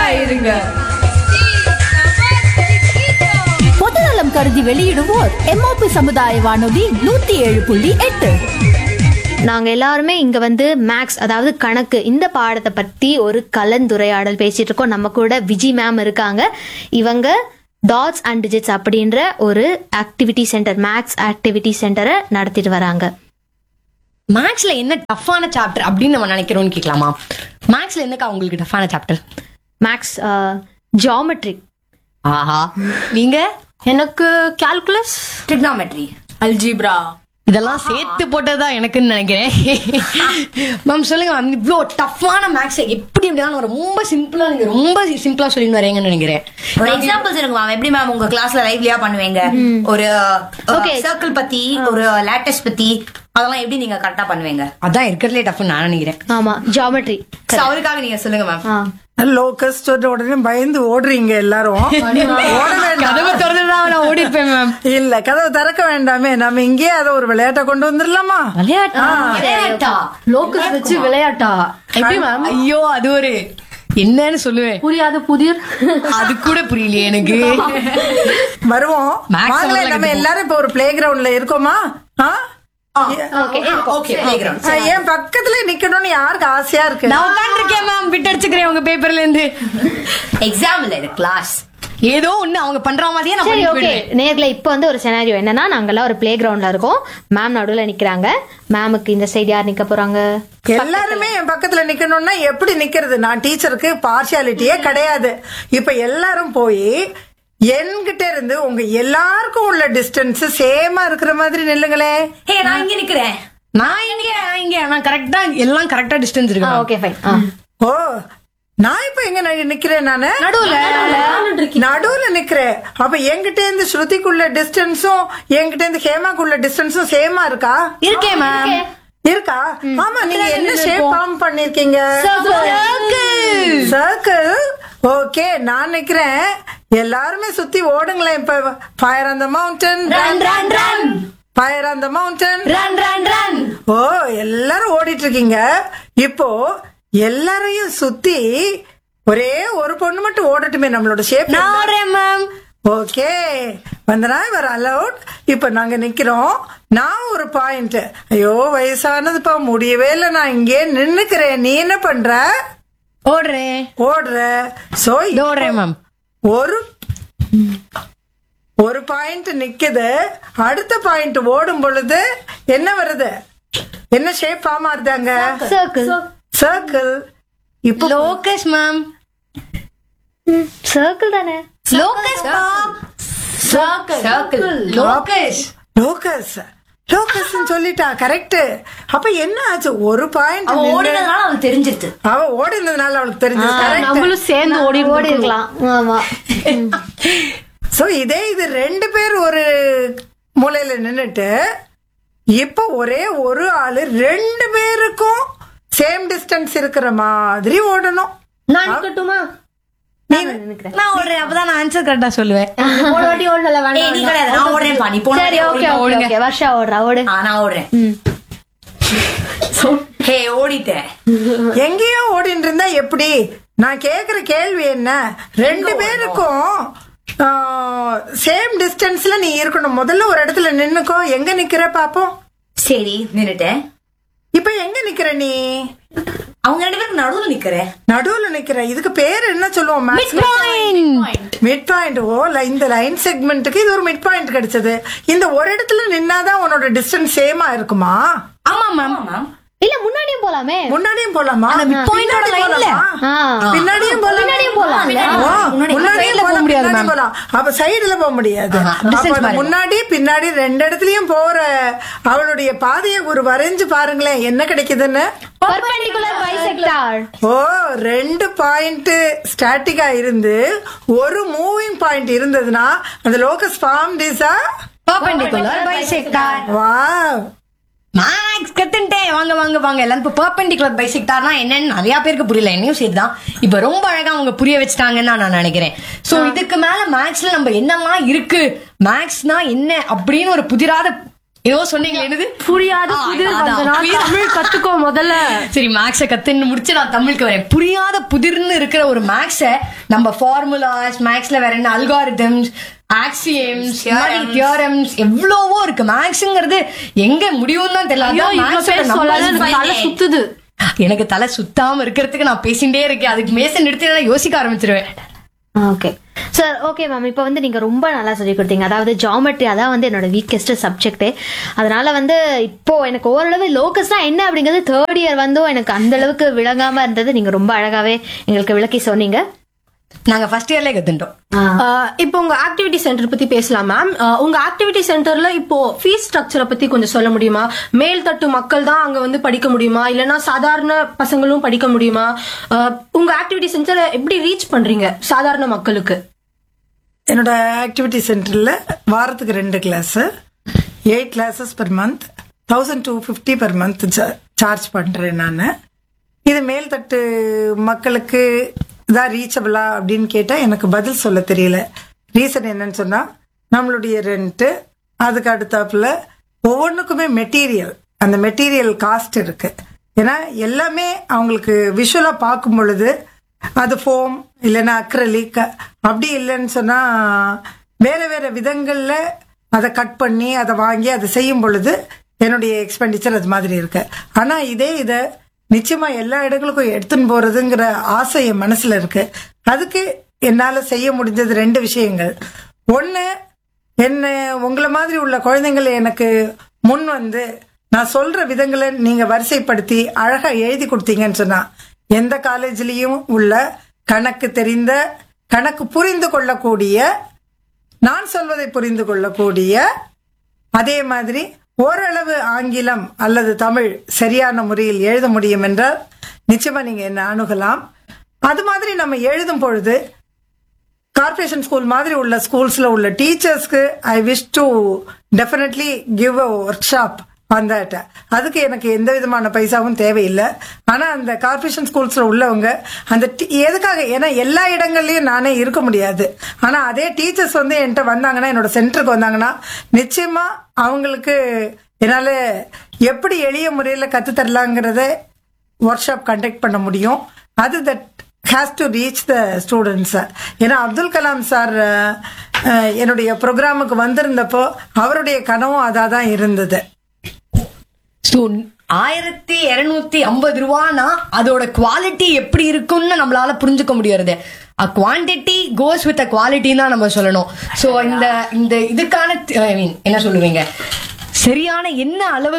இருங்க பொதுநலம் கருதி வெளியிடுவோர் எம்ஓபி சமுதாய வானொலி நூத்தி ஏழு புள்ளி எட்டு நாங்க எல்லாருமே இங்க வந்து மேக்ஸ் அதாவது கணக்கு இந்த பாடத்தை பத்தி ஒரு கலந்துரையாடல் பேசிட்டு இருக்கோம் நம்ம கூட விஜி மேம் இருக்காங்க இவங்க டாட்ஸ் அண்ட் டிஜிட்ஸ் அப்படின்ற ஒரு ஆக்டிவிட்டி சென்டர் மேக்ஸ் ஆக்டிவிட்டி சென்டரை நடத்திட்டு வராங்க மேக்ஸ்ல என்ன டஃப்பான சாப்டர் அப்படின்னு நம்ம நினைக்கிறோம்னு கேட்கலாமா மேக்ஸ்ல என்னக்கா உங்களுக்கு டஃப்பான சாப்டர் மேக்ஸ் ஜாமெட்ரி ஆஹா நீங்க எனக்கு கால்குலஸ் trigonometry algebra இதெல்லாம் சேர்த்து போட்டதுதான் எனக்குன்னு நினைக்கிறேன் மேம் சொல்லுங்க மேம் இவ்வளோ டஃப்பான மேக்ஸ் எப்படி எப்படின்னா ரொம்ப சிம்பிளா நீங்க ரொம்ப சிம்பிளா சொல்லி வரீங்கன்னு நினைக்கிறேன் ஒரு எக்ஸாம்பிள்ஸ் இருக்கு மேம் எப்படி மேம் உங்க கிளாஸ்ல லைவ்லியா பண்ணுவீங்க ஒரு Okay. சர்க்கிள் பத்தி ஒரு லேட்டஸ்ட் பத்தி அதெல்லாம் எப்படி நீங்க கரெக்டா பண்ணுவீங்க அதான் இருக்கிறதுலே டஃப்னு நான் நினைக்கிறேன் ஆமா ஜாமெட்ரி So, அவருக்காக நீங்க சொல்லுங்க மேம் ஆ லோக்கஸ்ட் உடனே பயந்து ஓடுறீங்க எல்லாரும் ஓட வேண்டாம் கதவை திறந்துதான் நான் ஓடி இருப்பேன் மேம் இல்ல கதவை திறக்க வேண்டாமே நம்ம இங்கேயே அதை ஒரு விளையாட்டை கொண்டு வந்துடலாமா விளையாட்டா விளையாட்டா லோக்கஸ் வச்சு விளையாட்டா எப்படி மேம் ஐயோ அது ஒரு என்னன்னு சொல்லுவேன் புரியாது புதிர் அது கூட புரியலையே எனக்கு வருவோம் Max வாங்களேன் எல்லாம் நம்ம கத்துப்போம். எல்லாரும் இப்ப ஒரு பிளே கிரவுண்ட்ல இருக்கோமா ஆ? ஓகே பிளேகிரவுண்ட் ஆ, என் பக்கத்துல நிக்கணும்னு யாருக்கு ஆசையா இருக்கு நான் உட்காந்துருக்கேன் மேம் விட்டு அடிச்சுக்கிறேன் உங்க பேப்பர்ல இருந்து எக்ஸாம் இல்ல கிளாஸ் ஏதோ ஒண்ணு அவங்க பண்ற மாதிரியே நான் சரி பண்ணி ஓகே போயிடுவேன். நேர்ல இப்போ வந்து ஒரு செனாரியோ என்னன்னா நாங்கெல்லாம் ஒரு பிளே கிரவுண்ட்ல இருக்கோம் மேம் நடுவுல நிக்கிறாங்க மேமுக்கு இந்த சைடு யார் நிக்க போறாங்க எல்லாருமே என் பக்கத்துல நிக்கணும்னா எப்படி நிக்கிறது நான் டீச்சருக்கு பார்ஷியாலிட்டியே கிடையாது இப்ப எல்லாரும் போய் என்கிட்ட இருந்து உங்க எல்லாருக்கும் உள்ள டிஸ்டன்ஸ் சேமா இருக்கிற மாதிரி நில்லுங்களே ஹே நான் இங்க நிக்கிறேன் நான் இங்க நான் இங்க நான் கரெக்டா எல்லாம் கரெக்டா டிஸ்டன்ஸ் இருக்கு ma'am. ஓகே ஃபைன் ஓ நான் இப்ப எங்க நி- நிக்கிறேன் நானு நடுவுல நடுவுல நிக்கிறேன் அப்ப என்கிட்ட இருந்து ஸ்ருதிக்குள்ள டிஸ்டன்ஸும் என்கிட்ட இருந்து ஹேமாக்குள்ள டிஸ்டன்ஸும் சேமா இருக்கா இருக்கேன் மேம் இருக்கா ஆமா நீங்க என்ன ஷேப் ஃபார்ம் பண்ணிருக்கீங்க Circle. சர்க்கிள் ஓகே நான் நிக்கிறேன் எல்லாருமே சுத்தி ஓடுங்களேன் இப்ப ஃபயர் அந்த mountain run run run fire அந்த மவுண்டன் ரன் ரன் ரன் ஓ எல்லாரும் ஓடிட்டு இருக்கீங்க இப்போ எல்லாரையும் சுத்தி ஒரே ஒரு பொண்ணு மட்டும் ஓடட்டுமே நம்மளோட ஷேப் நான் ஓடுறேன் மேம் ஓகே வந்தனா இவர் அலவுட் இப்ப நாங்க நிக்கிறோம் நான் ஒரு பாயிண்ட் ஐயோ வயசானதுப்பா முடியவே இல்லை நான் இங்கே நின்னுக்கிறேன் நீ என்ன பண்ற ஓடுறேன் ஓடுற சோ இதோ ஓடுறேன் மேம் ஒரு ஒரு பாயிண்ட் நிக்குது அடுத்த பாயிண்ட் ஓடும் பொழுது என்ன வருது என்ன ஷேப் ஃபார்ம் ஆகுதாங்க சர்க்கிள் சர்க்கிள் இப்போ லோகஸ் மேம் சர்க்கிள் தானே locus circle locus locus locus சொல்லிட்டா கரெக்ட் அப்ப என்ன ஆச்சு ஒரு பாயிண்ட் அவன் ஓடினதுனால அவனுக்கு தெரிஞ்சிருச்சு அவ ஓடினதுனால அவளுக்கு தெரிஞ்சது கரெக்ட் நம்மளும் சேர்ந்து ஓடி ஓடி இருக்கலாம் ஆமா சோ இதே இது ரெண்டு பேர் ஒரு மூலையில நின்னுட்டு இப்ப ஒரே ஒரு ஆளு ரெண்டு பேருக்கும் சேம் டிஸ்டன்ஸ் இருக்கிற மாதிரி ஓடணும் நான் நிக்கட்டுமா நான் ஓடுறேன் அப்பதான் நான் ஆன்சர் கரெக்டா சொல்லுவேன் ஒரு வாட்டி ஓடல ஏய் நீ வேண்டாம் கிடையாது நான் ஓடுறேன் பா நீ போன சரி ஓகே ஓகே ஓகே வர்ஷா ஓடுறா ஓடு ஆ, நான் ஓடுறேன் ஹே ஓடிட்டேன் எங்கேயோ ஓடிட்டு இருந்தா எப்படி நான் கேக்குற கேள்வி என்ன ரெண்டு பேருக்கும் சேம் டிஸ்டன்ஸ்ல நீ இருக்கணும் முதல்ல ஒரு இடத்துல நின்னுக்கோ எங்க நிக்கிற பாப்போம் சரி நின்னுட்டேன் இப்ப எங்க நிக்கிற நீ அவங்க ரெண்டு பேருக்கு நடுவுல நிக்கிறேன் நடுவுல நிக்கிற இதுக்கு பேர் என்ன சொல்லுவோம் மிட் பாயிண்ட் ஓ ல- இந்த லைன் செக்மெண்ட்டுக்கு இது ஒரு மிட் பாயிண்ட் கிடைச்சது இந்த ஒரு இடத்துல நின்னாதான் உன்னோட டிஸ்டன்ஸ் சேமா இருக்குமா ஆமா மேம் மேம் இல்ல முன்னாடியும் போலாமே முன்னாடியும் போலாமா point ஓட பின்னாடி line ல. போலாமா? ஆ. பின்னாடியும் போலாம் பின்னாடியும் போலாம். ஓ, முன்னாடி- முன்னாடியும் side ல போக போலாம், முடியாது, பின்னாடி ma'am. போலாம். அப்ப சைடுல போக முடியாது ஆஹா, அப்ப distance அந்த பாருங்க. முன்னாடி பின்னாடி ரெண்டு இடத்துலயும் போற அவளுடைய பாதையை ஒரு வரைஞ்சு பாருங்களேன் என்ன கிடைக்குதுன்னு பர்பெண்டிகுலர் பைசெக்டார் ஓ ரெண்டு பாயிண்ட் ஸ்டாட்டிக்கா இருந்து ஒரு மூவிங் பாயிண்ட் இருந்ததுன்னா அந்த locus form is a perpendicular bisector வா மேக்ஸ் கத்துட்டேன் வாங்க வாங்க வாங்க எல்லாரும் இப்போ பர்பெண்டிகுலர் பைசெக்டார்னா என்னன்னு நிறைய பேருக்கு புரியல என்னையும் சரிதான் இப்போ ரொம்ப அழகா அவங்க புரிய வச்சுட்டாங்கன்னு தான் நான் நினைக்கிறேன் சோ இதுக்கு மேல மேக்ஸ்ல நம்ம என்னமா இருக்கு மேக்ஸ்னா என்ன அப்படின்னு ஒரு புதிராத ஏதோ சொன்னீங்களே என்னது புரியாத ஆ, புதிர் அதான், வந்தனா புரியாத- தமிழ் கத்துக்கோ முதல்ல சரி மேக்ஸ கத்துன்னு முடிச்சு நான் தமிழுக்கு வரேன் புரியாத புதிர்னு இருக்கிற ஒரு மேக்ஸ நம்ம ஃபார்முலாஸ் மேக்ஸ்ல வேற என்ன அல்காரிதம்ஸ் ஆக்சியம்ஸ் தியோரம்ஸ் எவ்வளவோ இருக்கு மேக்ஸ்ங்கிறது எங்க முடியும் தான் தெரியல ஐயோ அதான் இவ்வளவு maths ஓட பேர் numbers சொல்லாத எனக்கு தலை find. சுத்துது எனக்கு தலை சுத்தாம இருக்கிறதுக்கு நான் பேசிட்டே இருக்கேன் அதுக்கு மேச நிறுத்தி நான் யோசிக்க ஆரம்பிச்சிருவேன் ஓகே சார் ஓகே மேம் இப்போ வந்து நீங்க ரொம்ப நல்லா சொல்லி கொடுத்தீங்க அதாவது ஜாமெட்ரி அதான் வந்து என்னோட வீக்கெஸ்ட் சப்ஜெக்டே அதனால வந்து இப்போ எனக்கு ஓரளவு லோக்கஸ்னா என்ன அப்படிங்கிறது தேர்ட் இயர் வந்தும் எனக்கு அந்த அளவுக்கு விளங்காம இருந்தது நீங்க ரொம்ப அழகாவே எங்களுக்கு விளக்கி சொன்னீங்க நாங்க ஃபர்ஸ்ட் இயர்ல கத்துட்டோம் ஆஹ் இப்போ உங்க ஆக்டிவிட்டி சென்டர் பத்தி பேசலாம் மேம் உங்க ஆக்டிவிட்டி சென்டர்ல இப்போ ஃபீஸ் ஸ்ட்ரக்சரை பத்தி கொஞ்சம் சொல்ல முடியுமா மேல் தட்டு மக்கள் தான் அங்க வந்து படிக்க முடியுமா இல்லனா சாதாரண பசங்களும் படிக்க முடியுமா ஆஹ் உங்க ஆக்டிவிட்டி சென்டரை எப்படி ரீச் பண்றீங்க சாதாரண மக்களுக்கு என்னோட ஆக்டிவிட்டி சென்டர்ல வாரத்துக்கு ரெண்டு class eight classes per month thousand two fifty per month charge பண்றேன் நான் இது மேல்தட்டு மக்களுக்கு தான் ரீச்சபிளா அப்படின்னு கேட்டா எனக்கு பதில் சொல்ல தெரியல ரீசன் என்னன்னு சொன்னா நம்மளுடைய ரெண்ட் அதுக்கு அடுத்தாப்புல ஒவ்வொன்றுக்குமே மெட்டீரியல் அந்த மெட்டீரியல் காஸ்ட் இருக்கு ஏன்னா எல்லாமே அவங்களுக்கு விஷுவலா பார்க்கும் பொழுது அது ஃபோம் இல்லைன்னா அக்ரலிக் அப்படி இல்லைன்னு சொன்னா வேற வேற விதங்கள்ல அதை கட் பண்ணி அதை வாங்கி அதை செய்யும் பொழுது என்னுடைய எக்ஸ்பெண்டிச்சர் அது மாதிரி இருக்கு ஆனா இதே இதை நிச்சயமா எல்லா இடங்களுக்கும் எடுத்துன்னு போறதுங்கிற ஆசை என் மனசுல இருக்கு அதுக்கு என்னால செய்ய முடிஞ்சது ரெண்டு விஷயங்கள் ஒன்னு என்ன உங்களை மாதிரி உள்ள குழந்தைங்களை எனக்கு முன் வந்து நான் சொல்ற விதங்களை நீங்க வரிசைப்படுத்தி அழகா எழுதி கொடுத்தீங்கன்னு சொன்னா எந்த காலேஜ்லயும் உள்ள கணக்கு தெரிந்த கணக்கு புரிந்து கொள்ளக்கூடிய நான் சொல்வதை புரிந்து கொள்ளக்கூடிய அதே மாதிரி ஓரளவு ஆங்கிலம் அல்லது தமிழ் சரியான முறையில் எழுத முடியும் என்றால் நிச்சயமா நீங்க என்ன அணுகலாம் அது மாதிரி நம்ம எழுதும் பொழுது கார்ப்பரேஷன் ஸ்கூல் மாதிரி உள்ள ஸ்கூல்ஸ்ல உள்ள டீச்சர்ஸ்க்கு I wish to definitely give a workshop on that அதுக்கு எனக்கு எந்த விதமான பைசாவும் தேவையில்லை ஆனா அந்த கார்ப்பரேஷன் ஸ்கூல்ஸ்ல உள்ளவங்க அந்த டி- எதுக்காக ஏன்னா எல்லா இடங்கள்லயும் நானே இருக்க முடியாது ஆனா அதே டீச்சர்ஸ் வந்து என்கிட்ட வந்தாங்கன்னா என்னோட சென்டருக்கு வந்தாங்கன்னா நிச்சயமா அவங்களுக்கு என்னால எப்படி எளிய முறையில கத்து தரலாங்கிறத ஒர்க் ஷாப் கண்டக்ட் பண்ண முடியும் அது that has to reach the students ஏன்னா அப்துல் கலாம் சார் என்னுடைய ப்ரோக்ராமுக்கு வந்திருந்தப்போ அவருடைய கனவும் அதாக தான் இருந்தது ஸோ ஆயிரத்தி இருநூத்தி ஐம்பது ரூபானா அதோட குவாலிட்டி எப்படி இருக்கும்னு நம்மளால புரிஞ்சுக்க முடியறது a quantity goes with a quality தான் நம்ம சொல்லணும் ஸோ இந்த இந்த இதுக்கான ஐ மீன் என்ன சொல்லுவீங்க சரியான என்ன அளவு